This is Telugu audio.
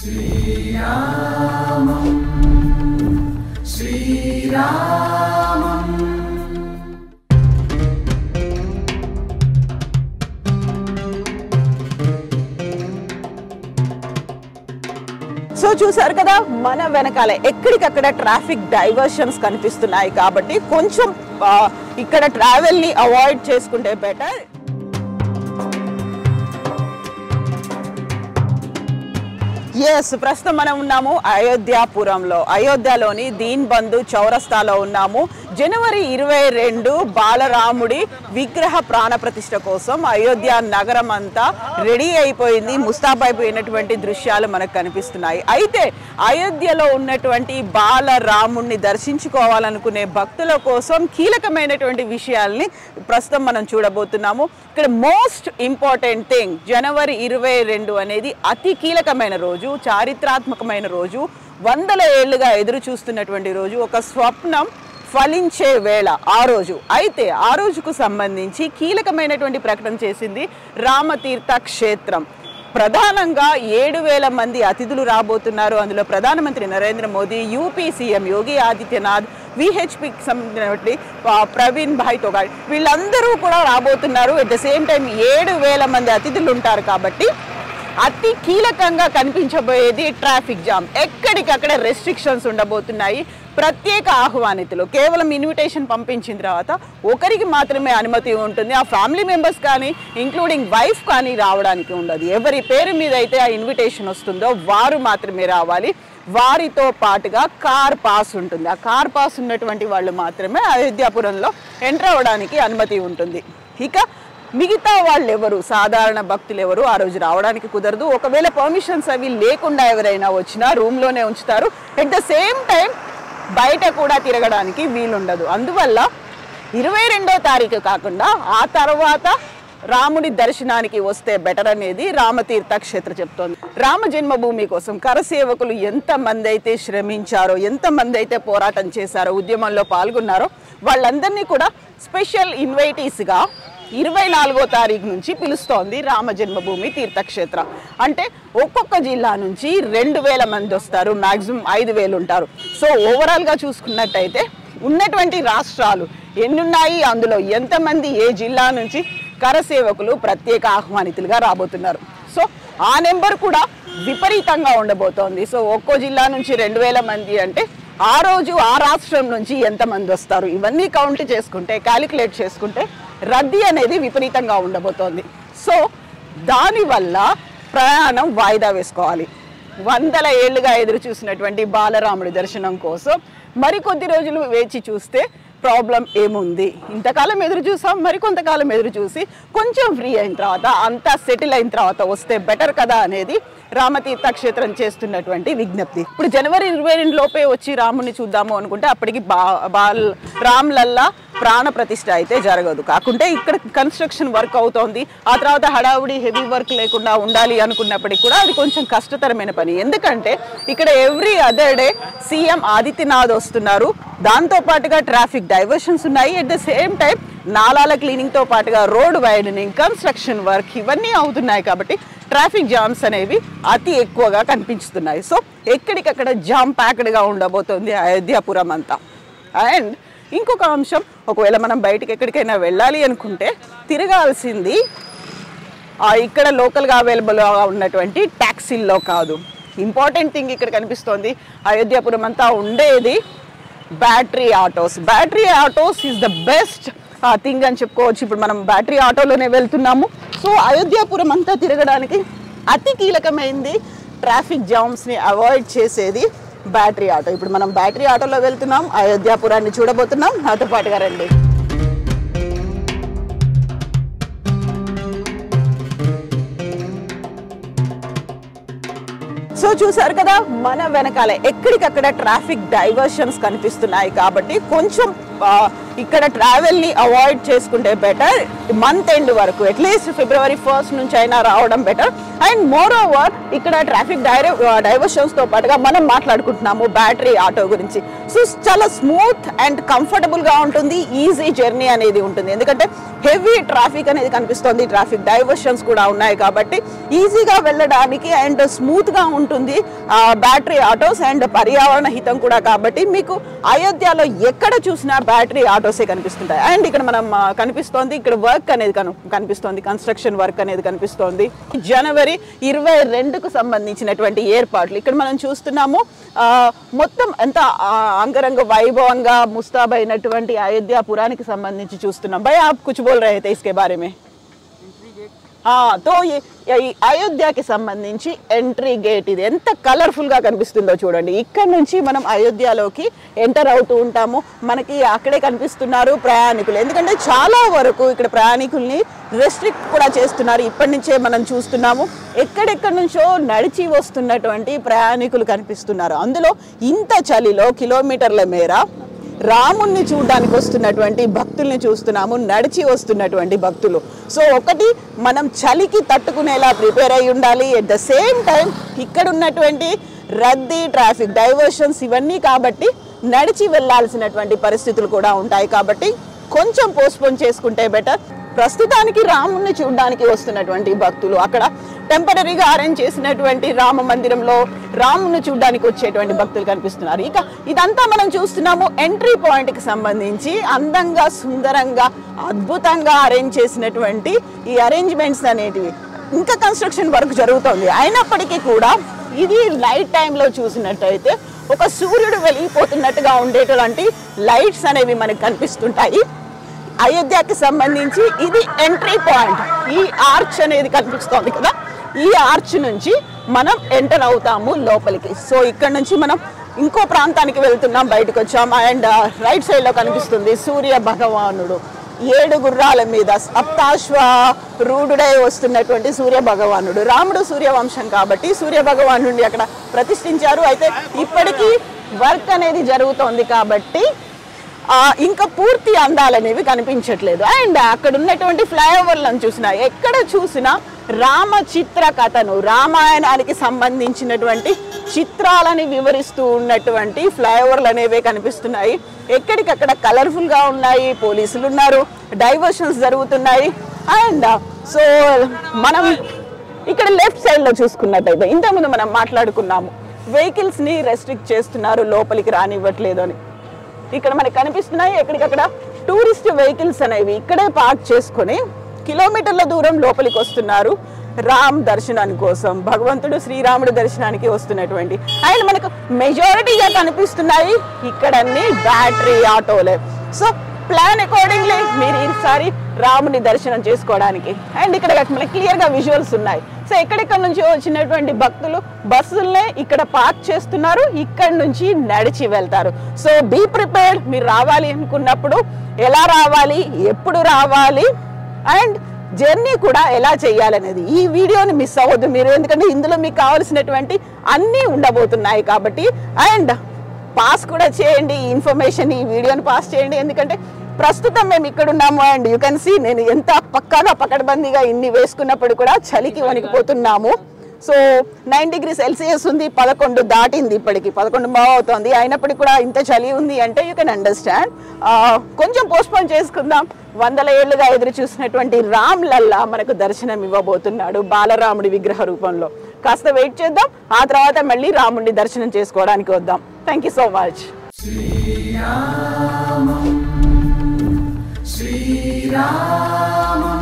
సో చూసారు కదా మన వెనకాలే ఎక్కడికక్కడ ట్రాఫిక్ డైవర్షన్స్ కనిపిస్తున్నాయి కాబట్టి కొంచెం ఆ, ఇక్కడ ట్రావెల్ ని అవాయిడ్ చేసుకుంటే బెటర్ ఎస్ ప్రస్తుతం మనం ఉన్నాము అయోధ్యాపురంలో అయోధ్యలోని దీన్ బంధు చౌరస్తాలో ఉన్నాము జనవరి ఇరవై రెండు బాలరాముడి విగ్రహ ప్రాణ ప్రతిష్ఠ కోసం అయోధ్య నగరం అంతా రెడీ అయిపోయింది ముస్తాబైపోయినటువంటి దృశ్యాలు మనకు కనిపిస్తున్నాయి అయితే అయోధ్యలో ఉన్నటువంటి బాలరాముడిని దర్శించుకోవాలనుకునే భక్తుల కోసం కీలకమైనటువంటి విషయాల్ని ప్రస్తుతం మనం చూడబోతున్నాము ఇక్కడ మోస్ట్ ఇంపార్టెంట్ థింగ్ జనవరి ఇరవై రెండు అనేది అతి కీలకమైన రోజు చారిత్రాత్మకమైన రోజు వందల ఏళ్లుగా ఎదురు చూస్తున్నటువంటి రోజు ఒక స్వప్నం ఫలించే వేళ ఆ రోజు అయితే ఆ రోజుకు సంబంధించి కీలకమైనటువంటి ప్రకటన చేసింది రామతీర్థ క్షేత్రం ప్రధానంగా ఏడు వేల మంది అతిథులు రాబోతున్నారు అందులో ప్రధానమంత్రి నరేంద్ర మోదీ యూపీ సీఎం యోగి ఆదిత్యనాథ్ విహెచ్పికి సంబంధించినటువంటి ఆ, ప్రవీణ్ భాయ్ తోగాడ్ వీళ్ళందరూ కూడా రాబోతున్నారు అట్ ద సేమ్ టైం ఏడు వేల మంది అతిథులు ఉంటారు కాబట్టి అతి కీలకంగా కనిపించబోయేది ట్రాఫిక్ జామ్ ఎక్కడికక్కడ రెస్ట్రిక్షన్స్ ఉండబోతున్నాయి ప్రత్యేక ఆహ్వానితులు కేవలం ఇన్విటేషన్ పంపించిన తర్వాత ఒకరికి మాత్రమే అనుమతి ఉంటుంది ఆ ఫ్యామిలీ మెంబర్స్ కానీ ఇంక్లూడింగ్ వైఫ్ కానీ రావడానికి ఉండదు ఎవరి పేరు మీద అయితే ఆ ఇన్విటేషన్ వస్తుందో వారు మాత్రమే రావాలి వారితో పాటుగా కార్ పాస్ ఉంటుంది ఆ కార్ పాస్ ఉన్నటువంటి వాళ్ళు మాత్రమే అయోధ్యాపురంలో ఎంటర్ అవ్వడానికి అనుమతి ఉంటుంది ఇక మిగతా వాళ్ళు ఎవరు సాధారణ భక్తులు ఎవరు ఆ రోజు రావడానికి కుదరదు ఒకవేళ పర్మిషన్స్ అవి లేకుండా ఎవరైనా వచ్చినా రూమ్లోనే ఉంచుతారు ఎట్ ద సేమ్ టైం బయట కూడా తిరగడానికి వీలుండదు అందువల్ల ఇరవై రెండో తారీఖు కాకుండా ఆ తర్వాత రాముడి దర్శనానికి వస్తే బెటర్ అనేది రామతీర్థ క్షేత్ర చెప్తోంది రామ జన్మభూమి కోసం కరసేవకులు ఎంతమంది అయితే శ్రమించారో ఎంతమంది అయితే పోరాటం చేశారో ఉద్యమంలో పాల్గొన్నారో వాళ్ళందరినీ కూడా స్పెషల్ ఇన్వైటీస్గా ఇరవై నాలుగో తారీఖు నుంచి పిలుస్తోంది రామ జన్మభూమి తీర్థక్షేత్ర అంటే ఒక్కొక్క జిల్లా నుంచి రెండు వేల మంది వస్తారు మ్యాక్సిమం ఐదు వేలు ఉంటారు సో ఓవరాల్గా చూసుకున్నట్టయితే ఉన్నటువంటి రాష్ట్రాలు ఎన్నున్నాయి అందులో ఎంతమంది ఏ జిల్లా నుంచి కరసేవకులు ప్రత్యేక ఆహ్వానితులుగా రాబోతున్నారు సో ఆ నెంబర్ కూడా విపరీతంగా ఉండబోతోంది సో ఒక్కో జిల్లా నుంచి రెండు వేల మంది అంటే ఆ రోజు ఆ రాష్ట్రం నుంచి ఎంతమంది వస్తారు ఇవన్నీ కౌంట్ చేసుకుంటే క్యాలిక్యులేట్ చేసుకుంటే రద్దీ అనేది విపరీతంగా ఉండబోతోంది సో దానివల్ల ప్రయాణం వాయిదా వేసుకోవాలి వందల ఏళ్లుగా ఎదురు చూసినటువంటి బాలరాముడి దర్శనం కోసం మరికొద్ది రోజులు వేచి చూస్తే ప్రాబ్లం ఏముంది ఇంతకాలం ఎదురు చూసాం మరి కొంతకాలం ఎదురు చూసి కొంచెం ఫ్రీ అయిన తర్వాత అంతా సెటిల్ అయిన తర్వాత వస్తే బెటర్ కదా అనేది రామతీర్థ క్షేత్రం చేస్తున్నటువంటి విజ్ఞప్తి ఇప్పుడు జనవరి ఇరవై రెండు లోపే వచ్చి రాముని చూద్దాము అనుకుంటే అప్పటికి బా బాల్ రామ్లల్లా ప్రాణ ప్రతిష్ఠ అయితే జరగదు కాకుంటే ఇక్కడ కన్స్ట్రక్షన్ వర్క్ అవుతోంది ఆ తర్వాత హడావుడి హెవీ వర్క్ లేకుండా ఉండాలి అనుకున్నప్పటికీ కూడా అది కొంచెం కష్టతరమైన పని ఎందుకంటే ఇక్కడ every other day CM Adityanath వస్తున్నారు దాంతో పాటుగా ట్రాఫిక్ డైవర్షన్స్ ఉన్నాయి అట్ ద సేమ్ టైం నాలాల క్లీనింగ్ తో పాటుగా రోడ్ వైడనింగ్ కన్స్ట్రక్షన్ వర్క్ ఇవన్నీ అవుతున్నాయి కాబట్టి ట్రాఫిక్ జామ్స్ అనేవి అతి ఎక్కువగా కనిపిస్తున్నాయి సో ఎక్కడికక్కడ జామ్ ప్యాక్డ్గా ఉండబోతోంది అయోధ్యాపురం అంతా అండ్ ఇంకొక అంశం ఒకవేళ మనం బయటికి ఎక్కడికైనా వెళ్ళాలి అనుకుంటే తిరగాల్సింది ఆ, ఇక్కడ లోకల్గా అవైలబుల్గా ఉన్నటువంటి ట్యాక్సీల్లో కాదు ఇంపార్టెంట్ థింగ్ ఇక్కడ కనిపిస్తోంది అయోధ్యాపురం అంతా ఉండేది battery autos battery autos is the best thing అని చెప్పుకోవచ్చు ఇప్పుడు మనం బ్యాటరీ ఆటోలోనే వెళ్తున్నాము సో అయోధ్యాపురం అంతా తిరగడానికి అతి కీలకమైంది ట్రాఫిక్ జామ్స్ని అవాయిడ్ చేసేది బ్యాటరీ ఆటో ఇప్పుడు మనం బ్యాటరీ ఆటోలో వెళ్తున్నాం అయోధ్యాపురాన్ని చూడబోతున్నాం నాతో పాటుగా రండి సో చూసారు కదా మన వెనకాలే ఎక్కడికక్కడ ట్రాఫిక్ డైవర్షన్స్ కనిపిస్తున్నాయి కాబట్టి కొంచెం ఆ, ఇక్కడ ట్రావెల్ ని అవాయిడ్ చేసుకుంటే బెటర్ మంత్ ఎండ్ వరకు అట్లీస్ట్ ఫిబ్రవరి ఫస్ట్ నుంచి అయినా రావడం బెటర్ అండ్ మోర్ ఓవర్ ఇక్కడ ట్రాఫిక్ డైర డైవర్షన్స్ తో పాటుగా మనం మాట్లాడుకుంటున్నాము బ్యాటరీ ఆటో గురించి సో చాలా స్మూత్ అండ్ కంఫర్టబుల్ గా ఉంటుంది ఈజీ జర్నీ అనేది ఉంటుంది ఎందుకంటే హెవీ ట్రాఫిక్ అనేది కనిపిస్తుంది ట్రాఫిక్ డైవర్షన్స్ కూడా ఉన్నాయి కాబట్టి ఈజీగా వెళ్ళడానికి అండ్ స్మూత్ గా ఉంటుంది బ్యాటరీ ఆటోస్ అండ్ పర్యావరణ హితం కూడా కాబట్టి మీకు అయోధ్యలో ఎక్కడ చూసినా బ్యాటరీ ఆటోసే కనిపిస్తుంటాయి అండ్ ఇక్కడ మనం ఆ, కనిపిస్తోంది ఇక్కడ వర్క్ అనేది కను- కనిపిస్తోంది కన్స్ట్రక్షన్ వర్క్ అనేది కనిపిస్తోంది జనవరి ఇరవై రెండుకు సంబంధించినటువంటి ఏర్పాట్లు ఇక్కడ మనం చూస్తున్నాము ఆ, మొత్తం ఎంత ఆ, అంగరంగ వైభవంగా ముస్తాబైనటువంటి అయోధ్య పురానికి సంబంధించి చూస్తున్నాం భయ ఆప్ కుచ్ బోల్ రహే थे इसके बारे में ఆ, తో ఈ ఈ అయోధ్యకి సంబంధించి ఎంట్రీ గేట్ ఇది ఎంత కలర్ఫుల్ గా కనిపిస్తుందో చూడండి ఇక్కడ నుంచి మనం అయోధ్యలోకి ఎంటర్ అవుతూ ఉంటాము మనకి అక్కడే కనిపిస్తున్నారు ప్రయాణికులు ఎందుకంటే చాలా వరకు ఇక్కడ ప్రయాణికుల్ని రెస్ట్రిక్ట్ కూడా చేస్తున్నారు ఇప్పటి నుంచే మనం చూస్తున్నాము ఎక్కడెక్కడి నుంచో నడిచి వస్తున్నటువంటి ప్రయాణికులు కనిపిస్తున్నారు అందులో ఇంత చలిలో కిలోమీటర్ల మేర రాముణ్ణి చూడడానికి వస్తున్నటువంటి భక్తుల్ని చూస్తున్నాము నడిచి వస్తున్నటువంటి భక్తులు సో ఒకటి మనం చలికి తట్టుకునేలా ప్రిపేర్ అయి ఉండాలి ఎట్ ద సేమ్ టైం ఇక్కడ ఉన్నటువంటి రద్దీ ట్రాఫిక్ డైవర్షన్స్ ఇవన్నీ కాబట్టి నడిచి వెళ్ళాల్సినటువంటి పరిస్థితులు కూడా ఉంటాయి కాబట్టి కొంచెం పోస్ట్పోన్ చేసుకుంటే బెటర్ ప్రస్తుతానికి రాముణ్ణి చూడడానికి వస్తున్నటువంటి భక్తులు అక్కడ టెంపరీగా అరేంజ్ చేసినటువంటి రామ మందిరంలో రాముని చూడడానికి వచ్చేటువంటి భక్తులు కనిపిస్తున్నారు ఇక ఇదంతా మనం చూస్తున్నాము ఎంట్రీ పాయింట్ కి సంబంధించి అందంగా సుందరంగా అద్భుతంగా అరేంజ్ చేసినటువంటి ఈ అరేంజ్మెంట్స్ అనేటివి ఇంకా కన్స్ట్రక్షన్ వర్క్ జరుగుతోంది అయినప్పటికీ కూడా ఇది నైట్ టైంలో చూసినట్టయితే ఒక సూర్యుడు వెలిగిపోతున్నట్టుగా ఉండేటువంటి లైట్స్ అనేవి మనకు కనిపిస్తుంటాయి అయోధ్యకి సంబంధించి ఇది ఎంట్రీ పాయింట్ ఈ ఆర్చ్ అనేది కనిపిస్తోంది కదా ఈ ఆర్చ్ నుంచి మనం ఎంటర్ అవుతాము లోపలికి సో ఇక్కడ నుంచి మనం ఇంకో ప్రాంతానికి వెళ్తున్నాం బయటకు వచ్చాం అండ్ రైట్ సైడ్ లో కనిపిస్తుంది సూర్య భగవానుడు ఏడు గుర్రాల మీద సప్తాశ్వ రూఢుడై వస్తున్నటువంటి సూర్య భగవానుడు రాముడు సూర్యవంశం కాబట్టి సూర్య భగవానుడిని అక్కడ ప్రతిష్ఠించారు అయితే ఇప్పటికీ వర్క్ అనేది జరుగుతోంది కాబట్టి ఆ, ఇంకా పూర్తి అందాలనేవి కనిపించట్లేదు అండ్ అక్కడ ఉన్నటువంటి ఫ్లైఓవర్లను చూసినా ఎక్కడ చూసినా రామ చిత్ర కథను రామాయణానికి సంబంధించినటువంటి చిత్రాలని వివరిస్తూ ఉన్నటువంటి ఫ్లైఓవర్లు అనేవి కనిపిస్తున్నాయి ఎక్కడికక్కడ కలర్ఫుల్ గా ఉన్నాయి పోలీసులు ఉన్నారు డైవర్షన్స్ జరుగుతున్నాయి అండ్ సో మనం ఇక్కడ లెఫ్ట్ సైడ్ లో చూసుకున్నట్టయితే ఇంతకుముందు మనం మాట్లాడుకున్నాము వెహికల్స్ ని రెస్ట్రిక్ట్ చేస్తున్నారు లోపలికి రానివ్వట్లేదు అని ఇక్కడ మనకి కనిపిస్తున్నాయి ఎక్కడికక్కడ టూరిస్ట్ వెహికల్స్ అనేవి ఇక్కడే పార్క్ చేసుకొని కిలోమీటర్ల దూరం లోపలికి వస్తున్నారు రామ్ దర్శనాని కోసం భగవంతుడు శ్రీరాముడు దర్శనానికి వస్తున్నటువంటి అండ్ మనకు మెజారిటీగా కనిపిస్తున్నాయి ఇక్కడన్నీ బ్యాటరీ ఆటోలే సో ప్లాన్ అకార్డింగ్లీ మీరు ఈసారి రాముని దర్శనం చేసుకోవడానికి అండ్ ఇక్కడ మనకి క్లియర్ గా విజువల్స్ ఉన్నాయి సో ఎక్కడెక్కడ నుంచి వచ్చినటువంటి భక్తులు బస్సులనే ఇక్కడ పార్క్ చేస్తున్నారు ఇక్కడ నుంచి నడిచి వెళ్తారు సో బీ ప్రిపేర్డ్ మీరు రావాలి అనుకున్నప్పుడు ఎలా రావాలి ఎప్పుడు రావాలి అండ్ జర్నీ కూడా ఎలా చేయాలనేది ఈ వీడియోని మిస్ అవ్వద్దు మీరు ఎందుకంటే ఇందులో మీకు కావాల్సినటువంటి అన్నీ ఉండబోతున్నాయి కాబట్టి అండ్ పాస్ కూడా చేయండి ఈ ఇన్ఫర్మేషన్ ఈ వీడియోని పాస్ చేయండి ఎందుకంటే ప్రస్తుతం మేము ఇక్కడ ఉన్నాము అండ్ యూ కెన్ సీ నేను ఎంత పక్కాగా పకడ్బందీగా ఇన్ని వేసుకున్నప్పుడు కూడా చలికి వణికిపోతున్నాము సో నైన్ డిగ్రీ సెల్సియస్ ఉంది పదకొండు దాటింది ఇప్పటికి పదకొండు బాగా అవుతోంది అయినప్పటికీ కూడా ఇంత చలి ఉంది అంటే యూ కెన్ అండర్స్టాండ్ కొంచెం పోస్ట్పోన్ చేసుకుందాం వందల ఏళ్ళుగా ఎదురు చూసినటువంటి రామ్ లల్లా మనకు దర్శనం ఇవ్వబోతున్నాడు బాలరాముడి విగ్రహ రూపంలో కాస్త వెయిట్ చేద్దాం ఆ తర్వాత మళ్ళీ రాముడిని దర్శనం చేసుకోవడానికి వద్దాం థ్యాంక్ యూ సో మచ్ श्रीरामम्